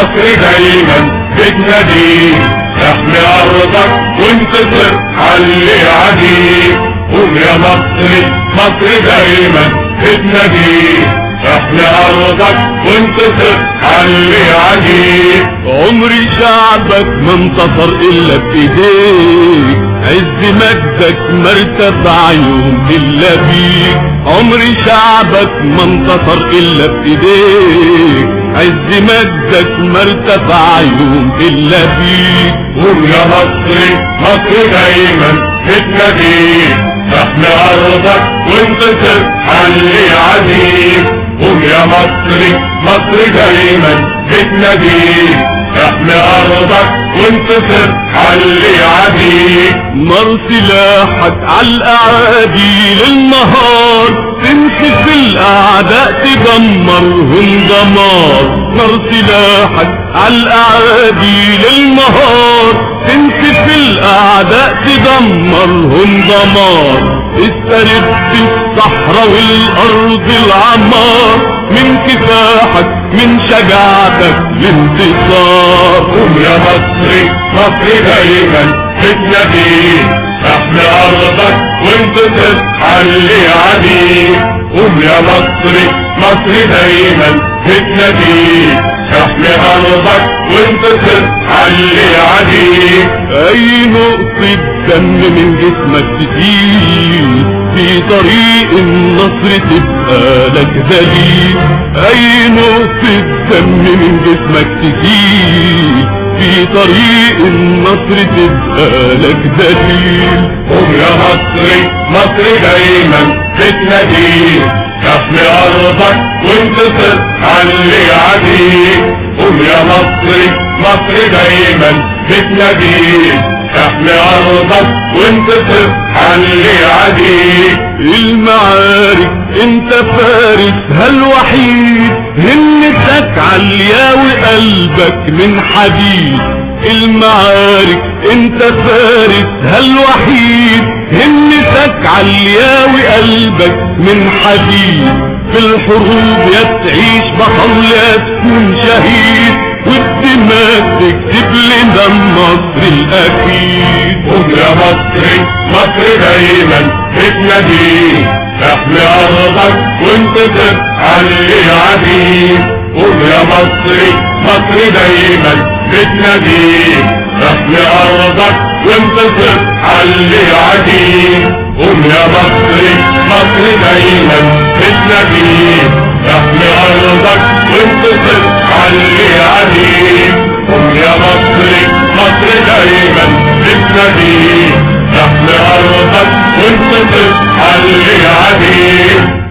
مصر دايما بتناديك احمي ارضك وانتصر علي عديك قوم يا مصري مصر دايما بتناديك احمي ارضك وانتصر علي عديك عمري شعبك ما انتصر الا بايديك عز مجدك ما ارتفع يوم الا بيك عمري شعبك ما انتصر الا بايديك عز مجدك ما ارتفع يوم الا بيك قوم يا مصري مصر دايما بتناديك احمي ارضك وانتصر علي عديك قوم يا مصري مصر دايما بتناديك احمي ارضك وانتصر علي عديك نار سلاحك عالاعادي للنهار تمسك الاعداء تدمرهم دمار نار سلاحك عالاعادي للنهار تمسك الاعداء تدمرهم دمار استرد الصحراء والارض العمار من كفاحك من شجاعتك الانتصار قوم يا مصري مصري دايما بتناديك احمي ارضك وانتصر علي عديك قوم يا مصري مصري دايما بتناديك احمي ارضك وانتصر علي عديك اي نقطة دم من جسمك تسيل في طريق النصر تبقى لك دليل اي نقطة دم من جسمك تسيل في طريق النصر تبقى لك دليل قوم يا مصري مصري دايما بتناديك احمي ارضك وانتصر علي عديك قوم يا مصري مصري دايما بتناديك احمي ارضك وانتصر علي عديك المعارك انت فارسها الوحيد همتك عالية وقلبك من حديد المعارك انت فارسها الوحيد همتك عالية وقلبك من حديد في الحروب يا تعيش بطل يا تكون شهيد والدماء تكتب لنا النصر الاكيد قوم يا مصري مصر دايما بتناديك احمي ارضك وانتصر علي عديك قوم يا مصري مصر دايما بتناديك احمي ارضك وانتصر علي عديك قوم يا مصري مصر دايما بتناديك احمي ارضك وانتصر علي عديك قوم يا مصري مصر دايما بتناديك احمي ارضك وانتصر علي عديك